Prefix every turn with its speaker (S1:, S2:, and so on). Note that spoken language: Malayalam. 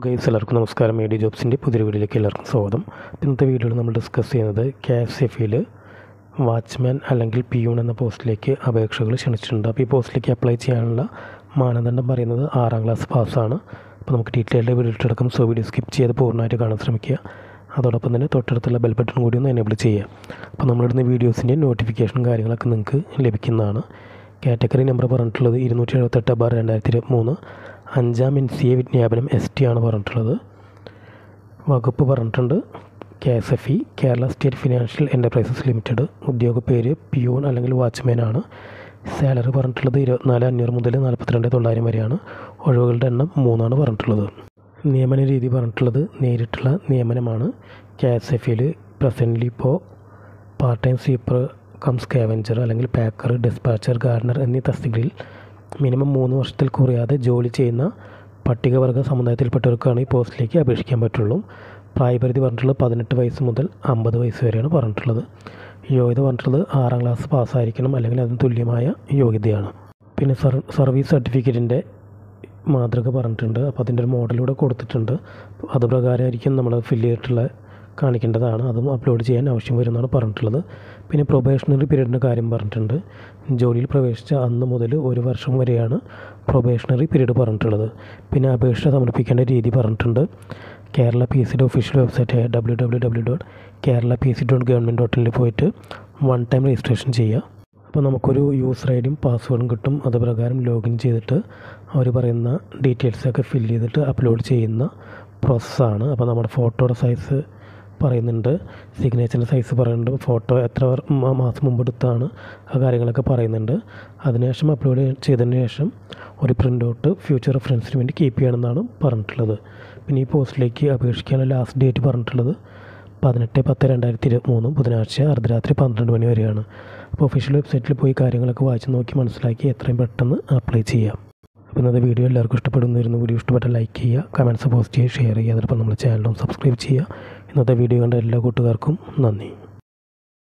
S1: ഗൈസ് എല്ലാവർക്കും നമസ്കാരം മീഡിയ ജോബ്സിൻ്റെ പുതിയൊരു വീഡിയോയിലേക്ക് എല്ലാവർക്കും സ്വാഗതം ഇന്നത്തെ വീഡിയോയിൽ നമ്മൾ ഡിസ്കസ് ചെയ്യുന്നത് കെ എസ് എഫിയിൽ വാച്ച്മാൻ അല്ലെങ്കിൽ പിയൂൺ എന്ന പോസ്റ്റിലേക്ക് അപേക്ഷകൾ ക്ഷണിച്ചിട്ടുണ്ട് അപ്പോൾ ഈ പോസ്റ്റിലേക്ക് അപ്ലൈ ചെയ്യാനുള്ള മാനദണ്ഡം പറയുന്നത് ആറാം ക്ലാസ് പാസ്സാണ് അപ്പോൾ നമുക്ക് ഡീറ്റെയിൽഡ് വീഡിയോ ഇട്ടെടുക്കും സോ വീഡിയോ സ്കിപ്പ് ചെയ്ത് പൂർണ്ണമായിട്ട് കാണാൻ ശ്രമിക്കുക അതോടൊപ്പം തന്നെ തൊട്ടടുത്തുള്ള ബെൽ ബട്ടൺ കൂടി ഒന്ന് എനേബിൾ ചെയ്യുക അപ്പോൾ നമ്മളിടുന്ന വീഡിയോസിൻ്റെ നോട്ടിഫിക്കേഷനും കാര്യങ്ങളൊക്കെ നിങ്ങൾക്ക് ലഭിക്കുന്നതാണ് കാറ്റഗറി നമ്പർ പറഞ്ഞിട്ടുള്ളത് ഇരുന്നൂറ്റി എഴുപത്തെട്ട് ബാർ രണ്ടായിരത്തി ഇരുപത്തി മൂന്ന് അഞ്ചാം എൻ സി എ വിജ്ഞാപനം എസ് ടി ആണ് പറഞ്ഞിട്ടുള്ളത് വകുപ്പ് പറഞ്ഞിട്ടുണ്ട് K S F E Kerala state financial enterprises limited ഉദ്യോഗ പേര് പിയൂൺ അല്ലെങ്കിൽ വാച്ച്മാൻ ആണ് സാലറി പറഞ്ഞിട്ടുള്ളത് ഇരുപത്തിനാല് അഞ്ഞൂറ് മുതൽ നാൽപ്പത്തിരണ്ട് തൊള്ളായിരം വരെയാണ് ഒഴിവുകളുടെ എണ്ണം മൂന്നാണ് പറഞ്ഞിട്ടുള്ളത് നിയമന രീതി പറഞ്ഞിട്ടുള്ളത് നേരിട്ടുള്ള നിയമനമാണ് കെ എസ് എഫ് ഇയിൽ പ്രസൻ്റ്ലി ഇപ്പോൾ part time sweeper cum scavenger അല്ലെങ്കിൽ പാക്കർ ഡിസ്പാച്ചർ ഗാർഡനർ എന്നീ തസ്തികകളിൽ മിനിമം മൂന്ന് വർഷത്തിൽ കുറയാതെ ജോലി ചെയ്യുന്ന പട്ടികവർഗ സമുദായത്തിൽപ്പെട്ടവർക്കാണ് ഈ പോസ്റ്റിലേക്ക് അപേക്ഷിക്കാൻ പറ്റുള്ളൂ പ്രായപരിധി പറഞ്ഞിട്ടുള്ളത് പതിനെട്ട് വയസ്സ് മുതൽ അമ്പത് വയസ്സ് വരെയാണ് പറഞ്ഞിട്ടുള്ളത് യോഗ്യത പറഞ്ഞിട്ടുള്ളത് ആറാം ക്ലാസ് പാസ്സായിരിക്കണം അല്ലെങ്കിൽ അതിന് തുല്യമായ യോഗ്യതയാണ് പിന്നെ സർ സർവീസ് സർട്ടിഫിക്കറ്റിൻ്റെ മാതൃക പറഞ്ഞിട്ടുണ്ട് അപ്പോൾ അതിൻ്റെ ഒരു മോഡലൂടെ കൊടുത്തിട്ടുണ്ട് അത് പ്രകാരമായിരിക്കും നമ്മൾ ഫില്ല് ചെയ്തിട്ടുള്ള കാണിക്കേണ്ടതാണ് അതും അപ്ലോഡ് ചെയ്യാൻ ആവശ്യം വരുമെന്നാണ് പറഞ്ഞിട്ടുള്ളത് പിന്നെ പ്രൊബേഷണറി പീരീഡിൻ്റെ കാര്യം പറഞ്ഞിട്ടുണ്ട് ജോലിയിൽ പ്രവേശിച്ച അന്ന് മുതൽ ഒരു വർഷം വരെയാണ് പ്രൊബേഷണറി പീരീഡ് പറഞ്ഞിട്ടുള്ളത് പിന്നെ അപേക്ഷ സമർപ്പിക്കേണ്ട രീതി പറഞ്ഞിട്ടുണ്ട് കേരള പി സിയുടെ ഒഫീഷ്യൽ വെബ്സൈറ്റായ W W W dot Kerala P C dot government dot ഇനിൽ പോയിട്ട് വൺ ടൈം രജിസ്ട്രേഷൻ ചെയ്യുക അപ്പോൾ നമുക്കൊരു യൂസർ ഐ ഡിയും പാസ്വേഡും കിട്ടും അത് പ്രകാരം ലോഗിൻ ചെയ്തിട്ട് അവർ പറയുന്ന ഡീറ്റെയിൽസൊക്കെ ഫില്ല് ചെയ്തിട്ട് അപ്ലോഡ് ചെയ്യുന്ന പ്രോസസ്സാണ് അപ്പോൾ നമ്മുടെ ഫോട്ടോയുടെ സൈസ് പറയുന്നുണ്ട് സിഗ്നേച്ചറിൻ്റെ സൈസ് പറയുന്നുണ്ട് ഫോട്ടോ എത്ര വർ- മ- മാസം മുമ്പ് എടുത്താണ് ആ കാര്യങ്ങളൊക്കെ പറയുന്നുണ്ട് അതിനുശേഷം അപ്ലോഡ് ചെയ്തതിന് ശേഷം ഒരു പ്രിൻ്റ് ഔട്ട് ഫ്യൂച്ചർ റെഫറൻസിന് വേണ്ടി കീപ്പ് ചെയ്യണമെന്നാണ് പറഞ്ഞിട്ടുള്ളത് പിന്നെ ഈ പോസ്റ്റിലേക്ക് അപേക്ഷിക്കാനുള്ള ലാസ്റ്റ് ഡേറ്റ് പറഞ്ഞിട്ടുള്ളത് പതിനെട്ട് പത്ത് രണ്ടായിരത്തി ഇരുപത്തി മൂന്ന് ബുധനാഴ്ച അർദ്ധരാത്രി പന്ത്രണ്ട് മണി വരെയാണ് അപ്പോൾ ഒഫീഷ്യൽ വെബ്സൈറ്റിൽ പോയി കാര്യങ്ങളൊക്കെ വായിച്ച് നോക്കി മനസ്സിലാക്കി എത്രയും പെട്ടെന്ന് അപ്ലൈ ചെയ്യാം അപ്പോൾ ഇന്നത്തെ വീഡിയോ എല്ലാവർക്കും ഇഷ്ടപ്പെടുന്നിരുന്നു വീഡിയോ ഇഷ്ടപ്പെട്ടാൽ ലൈക്ക് ചെയ്യുക കമൻറ്റ്സ് പോസ്റ്റ് ചെയ്യുക ഷെയർ ചെയ്യുക അതോടൊപ്പം നമ്മുടെ ചാനലും സബ്സ്ക്രൈബ് ചെയ്യുക ഇന്നത്തെ വീഡിയോ കണ്ട എല്ലാ കൂട്ടുകാർക്കും നന്ദി